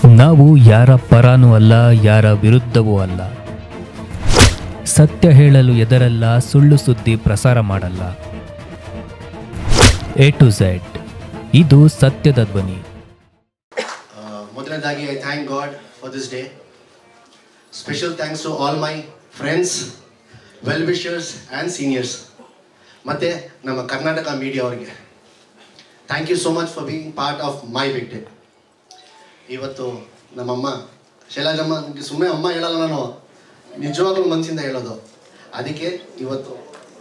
ನಾವು ಯಾರ ಪರಾನೂ ಅಲ್ಲ ಯಾರ ವಿರುದ್ಧವೂ ಅಲ್ಲ ಸತ್ಯ ಹೇಳಲು ಎದರಲ್ಲ ಸುಳ್ಳು ಸುದ್ದಿ ಪ್ರಸಾರ ಮಾಡಲ್ಲ ಎ ಟು ಝೆಡ್ ಇದು ಸತ್ಯದ ಧ್ವನಿ Uh, ಮೊದಲನೇದಾಗಿ I thank God for this day special thanks to all my friends well wishers and seniors ಮತ್ತು ನಮ್ಮ ಕರ್ನಾಟಕ ಮೀಡಿಯಾ ಅವರಿಗೆ thank you so much for being part of my big day ಇವತ್ತು ನಮ್ಮಮ್ಮ ಶೈಲಾಜಮ್ಮ ನಿಮಗೆ ಸುಮ್ಮನೆ ಅಮ್ಮ ಹೇಳಲ್ಲ ನಾನು ನಿಜವಾಗ್ಲೂ ಮನಸ್ಸಿಂದ ಹೇಳೋದು ಅದಕ್ಕೆ ಇವತ್ತು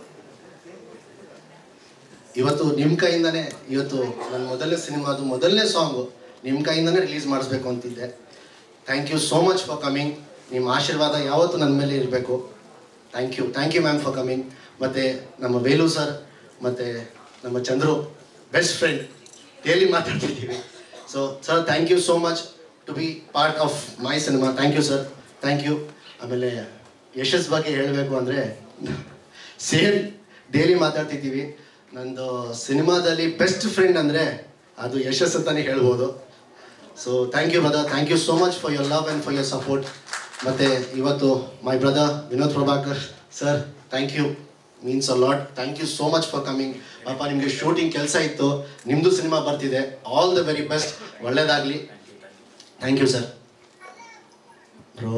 ಇವತ್ತು ನಿಮ್ಮ ಕೈಯಿಂದನೇ ಇವತ್ತು ನನ್ನ ಮೊದಲನೇ ಸಿನಿಮಾದು ಮೊದಲನೇ ಸಾಂಗು ನಿಮ್ಮ ಕೈಯಿಂದನೇ ರಿಲೀಸ್ ಮಾಡಿಸ್ಬೇಕು ಅಂತಿದ್ದೆ thank you so much for coming ನಿಮ್ಮ ಆಶೀರ್ವಾದ ಯಾವತ್ತೂ ನನ್ನ ಮೇಲೆ ಇರಬೇಕು thank you thank you ma'am for coming ಮತ್ತು ನಮ್ಮ ವೇಲು ಸರ್ ಮತ್ತು ನಮ್ಮ ಚಂದ್ರು ಬೆಸ್ಟ್ ಫ್ರೆಂಡ್ ಡೈಲಿ ಮಾತಾಡ್ತಿದ್ದೀವಿ so sir thank you so much to be part of my cinema thank you sir thank you ಆಮೇಲೆ ಯಶಸ್ ಬಗ್ಗೆ ಹೇಳಬೇಕು ಅಂದರೆ ಸೇಮ್ ಡೈಲಿ ಮಾತಾಡ್ತಿದ್ದೀವಿ ನಂದು ಸಿನಿಮಾದಲ್ಲಿ ಬೆಸ್ಟ್ ಫ್ರೆಂಡ್ ಅಂದರೆ ಅದು ಯಶಸ್ ಅಂತಾನೆ ಹೇಳ್ಬೋದು so thank you brother thank you so much for your love and for your support ಮತ್ತು ಇವತ್ತು my brother Vinod Prabhakar sir thank you means a lot thank you so much for coming ಪಾಪ ನಿಮಗೆ shooting ಕೆಲಸ ಇತ್ತು ನಿಮ್ಮದು ಸಿನಿಮಾ ಬರ್ತಿದೆ all the very best ಒಳ್ಳೇದಾಗಲಿ thank you sir bro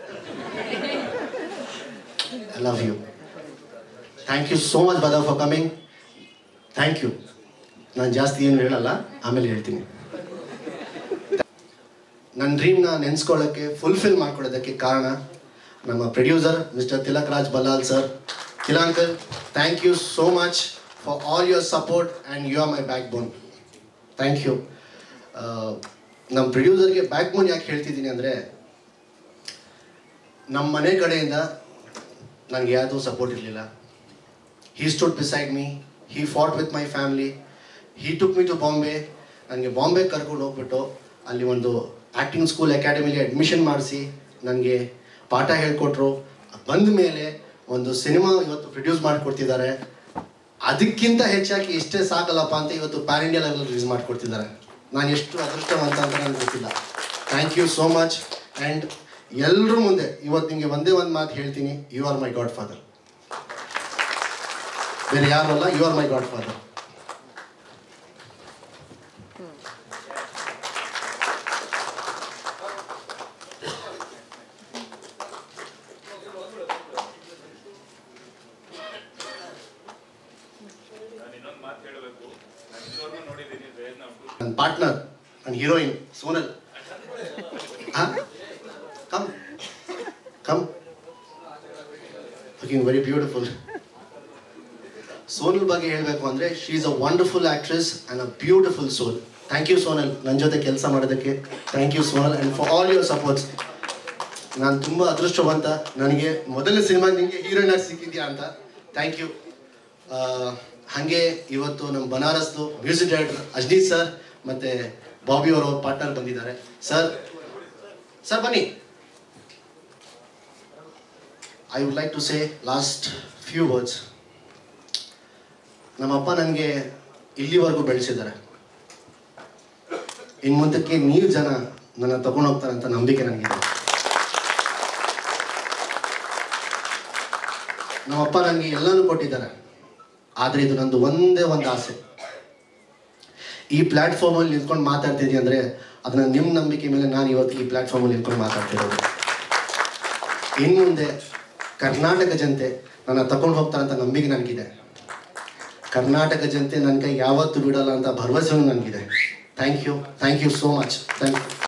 I love you thank you so much brother for coming thank you ನಾನು ಜಾಸ್ತಿ ಏನು ಹೇಳಲ್ಲ ಆಮೇಲೆ ಹೇಳ್ತೀನಿ ನನ್ನ ಡ್ರೀಮ್ನ ನೆನೆಸ್ಕೊಳ್ಳೋಕ್ಕೆ ಫುಲ್ಫಿಲ್ ಮಾಡ್ಕೊಳ್ಳೋದಕ್ಕೆ ಕಾರಣ ನಮ್ಮ producer mister Tilak Raj Ballal sir ತಿಲಾಂಕಲ್ thank you so much for all your support and you are my backbone thank you ನಮ್ಮ ಪ್ರೊಡ್ಯೂಸರ್ಗೆ ಬ್ಯಾಕ್ ಬೋನ್ ಯಾಕೆ ಹೇಳ್ತಿದ್ದೀನಿ ಅಂದರೆ ನಮ್ಮ ಮನೆ ಕಡೆಯಿಂದ ನನಗೆ ಯಾವುದೂ ಸಪೋರ್ಟ್ ಇರಲಿಲ್ಲ he stood beside me he fought with my family he took me to Bombay ನನಗೆ ಬಾಂಬೆ ಕರ್ಕೊಂಡು ಹೋಗ್ಬಿಟ್ಟು ಅಲ್ಲಿ ಒಂದು ಆ್ಯಕ್ಟಿಂಗ್ ಸ್ಕೂಲ್ ಅಕಾಡೆಮಿಲಿ ಅಡ್ಮಿಷನ್ ಮಾಡಿಸಿ ನನಗೆ ಪಾಠ ಹೇಳ್ಕೊಟ್ರು ಬಂದ ಮೇಲೆ ಒಂದು ಸಿನಿಮಾ ಇವತ್ತು ಪ್ರೊಡ್ಯೂಸ್ ಮಾಡಿಕೊಡ್ತಿದ್ದಾರೆ ಅದಕ್ಕಿಂತ ಹೆಚ್ಚಾಗಿ ಇಷ್ಟೇ ಸಾಕಲ್ಲಪ್ಪ ಅಂತ ಇವತ್ತು ಪ್ಯಾನ್ ಇಂಡಿಯಾ ಲೆವೆಲ್ ರಿಲೀಸ್ ಮಾಡಿಕೊಡ್ತಿದ್ದಾರೆ ನಾನು ಎಷ್ಟು ಅದೃಷ್ಟವಂತ ಅಂತ ನನಗೆ ಗೊತ್ತಿಲ್ಲ thank you so much and ಎಲ್ಲರೂ ಮುಂದೆ ಇವತ್ತು ನಿಮಗೆ ಒಂದೇ ಒಂದು ಮಾತು ಹೇಳ್ತೀನಿ you are my godfather ಬೇರೆ ಯಾರು ಅಲ್ಲ you are my godfather ನನ್ನ ಪಾರ್ಟ್ನರ್ ನನ್ನ heroine Sonal come come looking very beautiful Sonal ಬಗ್ಗೆ ಹೇಳಬೇಕು ಅಂದರೆ she is a wonderful actress and a beautiful soul thank you Sonal ನನ್ನ ಜೊತೆ ಕೆಲಸ ಮಾಡೋದಕ್ಕೆ thank you Sonal and for all your supports ನಾನು ತುಂಬ ಅದೃಷ್ಟವಂತ ನನಗೆ ಮೊದಲನೇ ಸಿನಿಮಾ ನಿಮಗೆ ಹೀರೋಯಿನ್ ಆಗಿ ಸಿಕ್ಕಿದ್ಯಾ ಅಂತ ಥ್ಯಾಂಕ್ ಯು ಹಾಗೆ ಇವತ್ತು ನಮ್ಮ ಬನಾರಸ್ದು ಮ್ಯೂಸಿಕ್ ಡೈರೆಕ್ಟರ್ ಅಜ್ನೀತ್ ಸರ್ ಮತ್ತು ಬಾಬಿ ಅವರು ಪಾರ್ಟ್ನರ್ ಬಂದಿದ್ದಾರೆ ಸರ್ ಸರ್ ಬನ್ನಿ I would like to say last few words ನಮ್ಮಪ್ಪ ನನಗೆ ಇಲ್ಲಿವರೆಗೂ ಬೆಳೆಸಿದ್ದಾರೆ ಇನ್ನು ಮುಂದಕ್ಕೆ ನೀವು ಜನ ನನ್ನ ತಗೊಂಡು ಹೋಗ್ತಾರೆ ಅಂತ ನಂಬಿಕೆ ನನಗಿದೆ ನಮ್ಮಪ್ಪ ನನಗೆ ಎಲ್ಲನೂ ಕೊಟ್ಟಿದ್ದಾರೆ ಆದರೆ ಇದು ನಂದು ಒಂದೇ ಒಂದು ಆಸೆ ಈ ಪ್ಲ್ಯಾಟ್ಫಾರ್ಮಲ್ಲಿ ನಿಂತ್ಕೊಂಡು ಮಾತಾಡ್ತಿದ್ದೀನಿ ಅಂದರೆ ಅದನ್ನ ನಿಮ್ಮ ನಂಬಿಕೆ ಮೇಲೆ ನಾನು ಇವತ್ತು ಈ ಪ್ಲ್ಯಾಟ್ಫಾರ್ಮಲ್ಲಿ ನಿಂತ್ಕೊಂಡು ಮಾತಾಡ್ತಿರೋದು ಇನ್ನು ಮುಂದೆ ಕರ್ನಾಟಕ ಜನತೆ ನನ್ನ ತಗೊಂಡು ಹೋಗ್ತಾರೆ ಅಂತ ನಂಬಿಕೆ ನನಗಿದೆ ಕರ್ನಾಟಕ ಜನತೆ ನನ್ನ ಕೈ ಯಾವತ್ತೂ ಬಿಡಲ್ಲ ಅಂತ ಭರವಸೆನೂ ನನಗಿದೆ thank you thank you so much thank you